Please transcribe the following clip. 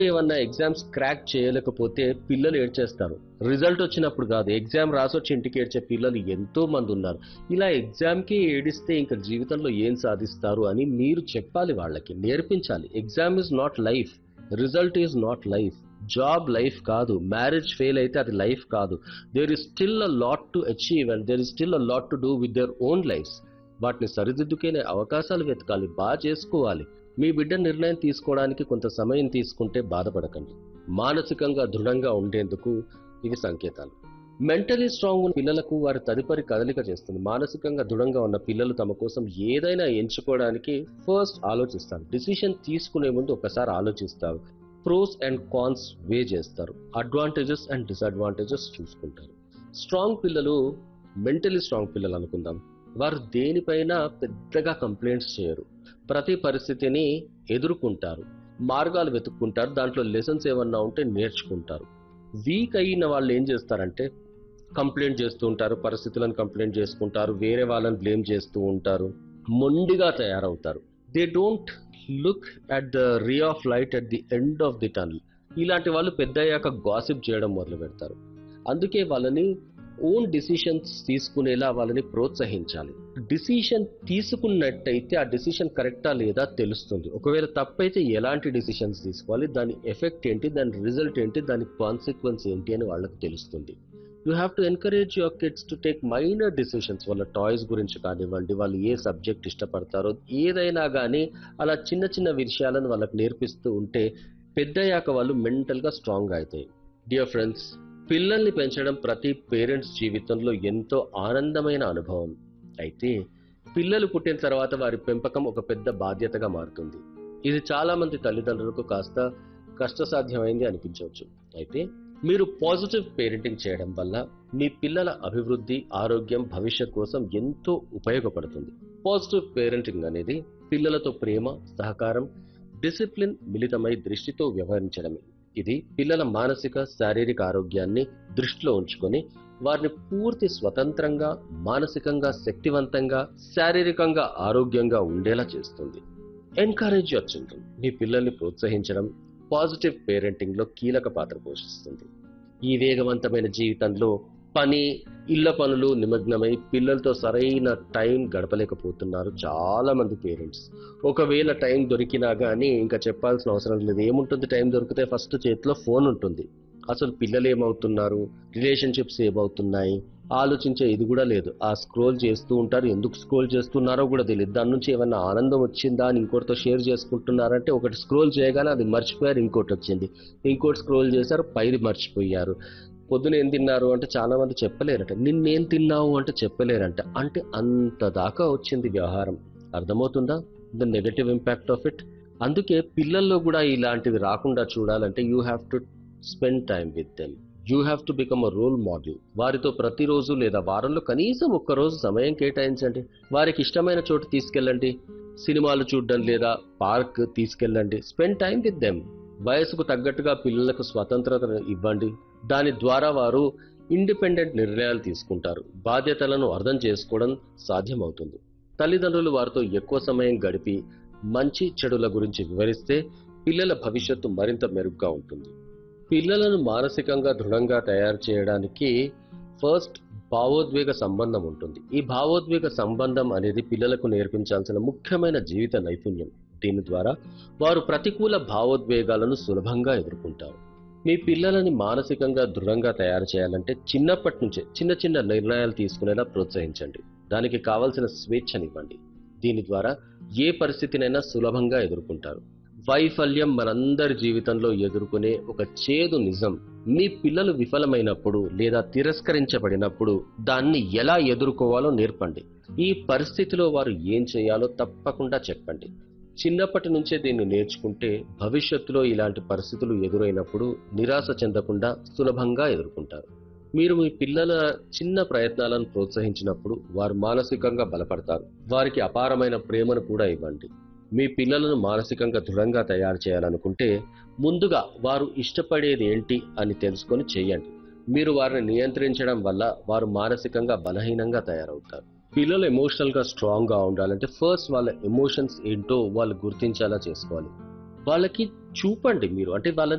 ఏమన్నా exams crack చేయలేకపోతే పిల్లలు ఏడ్చేస్తారు రిజల్ట్ వచ్చినప్పుడు కాదు ఎగ్జామ్ రాసొచ్చి ఇంటికి ఏడ్చే పిల్లలు ఎంతో మంది ఉన్నారు ఇలా ఎగ్జామ్కి ఏడిస్తే ఇంకా జీవితంలో ఏం సాధిస్తారు అని మీరు చెప్పాలి వాళ్ళకి నేర్పించాలి exam is not life result is not life job life కాదు మ్యారేజ్ ఫెయిల్ అయితే అది లైఫ్ కాదు there is still a lot to achieve and there is still a lot to do with their own lives వాటిని సరిదిద్దుకునే అవకాశాలు వెతకాలి బాగా చేసుకోవాలి మీ బిడ్డ నిర్ణయం తీసుకోవడానికి కొంత సమయం తీసుకుంటే బాధపడకండి మానసికంగా దృఢంగా ఉండేందుకు ఇవి సంకేతాలు మెంటలీ స్ట్రాంగ్ ఉన్న పిల్లలకు వారి తదుపరి కదలిక చేస్తుంది మానసికంగా దృఢంగా ఉన్న పిల్లలు తమ కోసం ఏదైనా ఎంచుకోవడానికి ఫస్ట్ ఆలోచిస్తారు డిసిషన్ తీసుకునే ముందు ఒకసారి ఆలోచిస్తారు ప్రోస్ అండ్ కాన్స్ వే చేస్తారు అడ్వాంటేజెస్ అండ్ డిసడ్వాంటేజెస్ చూసుకుంటారు స్ట్రాంగ్ పిల్లలు మెంటలీ స్ట్రాంగ్ పిల్లలు అనుకుందాం వారు దేనిపైన పెద్దగా కంప్లైంట్స్ చేయరు ప్రతి పరిస్థితిని ఎదుర్కొంటారు మార్గాలు వెతుక్కుంటారు దాంట్లో లెసన్స్ ఏమన్నా ఉంటే నేర్చుకుంటారు వీక్ అయిన వాళ్ళు ఏం చేస్తారంటే కంప్లైంట్ చేస్తూ ఉంటారు పరిస్థితులను కంప్లైంట్ చేసుకుంటారు వేరే వాళ్ళని బ్లేమ్ చేస్తూ ఉంటారు మొండిగా తయారవుతారు they don't look at the ray of light at the end of the tunnel ఇలాంటి వాళ్ళు పెద్ద అయ్యాక గాసిప్ చేయడం మొదలు పెడతారు అందుకే వాళ్ళని ఓన్ డిసిషన్స్ తీసుకునేలా వాళ్ళని ప్రోత్సహించాలి డిసిషన్ తీసుకున్నట్టయితే ఆ డిసిషన్ కరెక్టా లేదా తెలుస్తుంది ఒకవేళ తప్పైతే ఎలాంటి డిసిషన్స్ తీసుకోవాలి దాని ఎఫెక్ట్ ఏంటి దాని రిజల్ట్ ఏంటి దాని కాన్సిక్వెన్స్ ఏంటి అని వాళ్ళకి తెలుస్తుంది you have to encourage your kids to take minor decisions వాళ్ళ టాయ్స్ గురించి కానివ్వండి వాళ్ళు ఏ సబ్జెక్ట్ ఇష్టపడతారో ఏదైనా కానీ అలా చిన్న చిన్న విషయాలను వాళ్ళకి నేర్పిస్తూ ఉంటే పెద్దయ్యాక వాళ్ళు మెంటల్గా స్ట్రాంగ్ అవుతాయి డియర్ ఫ్రెండ్స్ పిల్లల్ని పెంచడం ప్రతి పేరెంట్స్ జీవితంలో ఎంతో ఆనందమైన అనుభవం అయితే పిల్లలు పుట్టిన తర్వాత వారి పెంపకం ఒక పెద్ద బాధ్యతగా మారుతుంది ఇది చాలా మంది తల్లిదండ్రులకు కాస్త కష్టసాధ్యమైంది అనిపించవచ్చు అయితే మీరు పాజిటివ్ పేరెంటింగ్ చేయడం వల్ల మీ పిల్లల అభివృద్ధి ఆరోగ్యం భవిష్యత్ కోసం ఎంతో ఉపయోగపడుతుంది పాజిటివ్ పేరెంటింగ్ అనేది పిల్లలతో ప్రేమ సహకారం డిసిప్లిన్ మిళితమై దృష్టితో వ్యవహరించడమే ఇది పిల్లల మానసిక శారీరక ఆరోగ్యాన్ని దృష్టిలో ఉంచుకొని వారిని పూర్తి స్వతంత్రంగా మానసికంగా శక్తివంతంగా శారీరకంగా ఆరోగ్యంగా ఉండేలా చేస్తుంది ఎన్కరేజ్ యువర్ చిల్డ్రన్ మీ పిల్లల్ని ప్రోత్సహించడం పాజిటివ్ పేరెంటింగ్ లో కీలక పాత్ర పోషిస్తుంది ఈ వేగవంతమైన జీవితంలో పని ఇళ్ల పనులు నిమగ్నమై పిల్లలతో సరైన టైం గడపలేకపోతున్నారు చాలా మంది పేరెంట్స్ ఒకవేళ టైం దొరికినా కానీ ఇంకా చెప్పాల్సిన అవసరం లేదు ఏముంటుంది టైం దొరికితే ఫస్ట్ చేతిలో ఫోన్ ఉంటుంది అసలు పిల్లలు ఏమవుతున్నారు రిలేషన్షిప్స్ ఏమవుతున్నాయి ఆలోచించే ఇది కూడా లేదు ఆ స్క్రోల్ చేస్తూ ఉంటారు ఎందుకు స్క్రోల్ చేస్తున్నారో కూడా తెలియదు దాని నుంచి ఏమన్నా ఆనందం వచ్చిందా అని ఇంకోటితో షేర్ చేసుకుంటున్నారంటే ఒకటి స్క్రోల్ చేయగానే అది మర్చిపోయారు ఇంకోటి వచ్చింది ఇంకోటి స్క్రోల్ చేశారు పైది మర్చిపోయారు పొద్దున ఏం తిన్నారు అంటే చాలా మంది చెప్పలేరట నిన్నేం తిన్నావు అంటే చెప్పలేరంట అంటే అంత దాకా వచ్చింది వ్యవహారం అర్థమవుతుందా the negative impact of it అందుకే పిల్లల్లో కూడా ఇలాంటివి రాకుండా చూడాలంటే you have to spend time with them you have to become a role model వారితో ప్రతిరోజు లేదా వారంలో కనీసం ఒక్కరోజు సమయం కేటాయించండి వారికి ఇష్టమైన చోటు తీసుకెళ్ళండి సినిమాలు చూడడం లేదా పార్క్ తీసుకెళ్ళండి స్పెండ్ టైం విత్ దెమ్ వయసుకు తగ్గట్టుగా పిల్లలకు స్వతంత్రత ఇవ్వండి దాని ద్వారా వారు ఇండిపెండెంట్ నిర్ణయాలు తీసుకుంటారు బాధ్యతలను అర్థం చేసుకోవడం సాధ్యమవుతుంది తల్లిదండ్రులు వారితో ఎక్కువ సమయం గడిపి మంచి చెడుల గురించి వివరిస్తే పిల్లల భవిష్యత్తు మరింత మెరుగ్గా ఉంటుంది పిల్లలను మానసికంగా దృఢంగా తయారు చేయడానికి ఫస్ట్ భావోద్వేగ సంబంధం ఉంటుంది ఈ భావోద్వేగ సంబంధం అనేది పిల్లలకు నేర్పించాల్సిన ముఖ్యమైన జీవిత నైపుణ్యం దీని ద్వారా వారు ప్రతికూల భావోద్వేగాలను సులభంగా ఎదుర్కొంటారు మీ పిల్లలని మానసికంగా దృఢంగా తయారు చేయాలంటే చిన్నప్పటి నుంచే చిన్న చిన్న నిర్ణయాలు తీసుకునేలా ప్రోత్సహించండి దానికి కావలసిన స్వేచ్ఛనివ్వండి దీని ద్వారా ఏ పరిస్థితినైనా సులభంగా ఎదుర్కొంటారు వైఫల్యం మనందరి జీవితంలో ఎదుర్కొనే ఒక చేదు నిజం మీ పిల్లలు విఫలమైనప్పుడు లేదా తిరస్కరించబడినప్పుడు దాన్ని ఎలా ఎదుర్కోవాలో నేర్పండి ఈ పరిస్థితిలో వారు ఏం చేయాలో తప్పకుండా చెప్పండి చిన్నప్పటి నుంచే దీన్ని నేర్చుకుంటే భవిష్యత్తులో ఇలాంటి పరిస్థితులు ఎదురైనప్పుడు నిరాశ చెందకుండా సులభంగా ఎదుర్కొంటారు మీరు మీ పిల్లల చిన్న ప్రయత్నాలను ప్రోత్సహించినప్పుడు వారు మానసికంగా బలపడతారు వారికి అపారమైన ప్రేమను కూడా ఇవ్వండి మీ పిల్లలను మానసికంగా దృఢంగా తయారు చేయాలనుకుంటే ముందుగా వారు ఇష్టపడేది ఏంటి అని తెలుసుకొని చేయండి మీరు వారిని నియంత్రించడం వల్ల వారు మానసికంగా బలహీనంగా తయారవుతారు పిల్లలు ఎమోషనల్ గా స్ట్రాంగ్ గా ఉండాలంటే ఫస్ట్ వాళ్ళ ఎమోషన్స్ ఏంటో వాళ్ళు గుర్తించేలా చేసుకోవాలి వాళ్ళకి చూపండి మీరు అంటే వాళ్ళ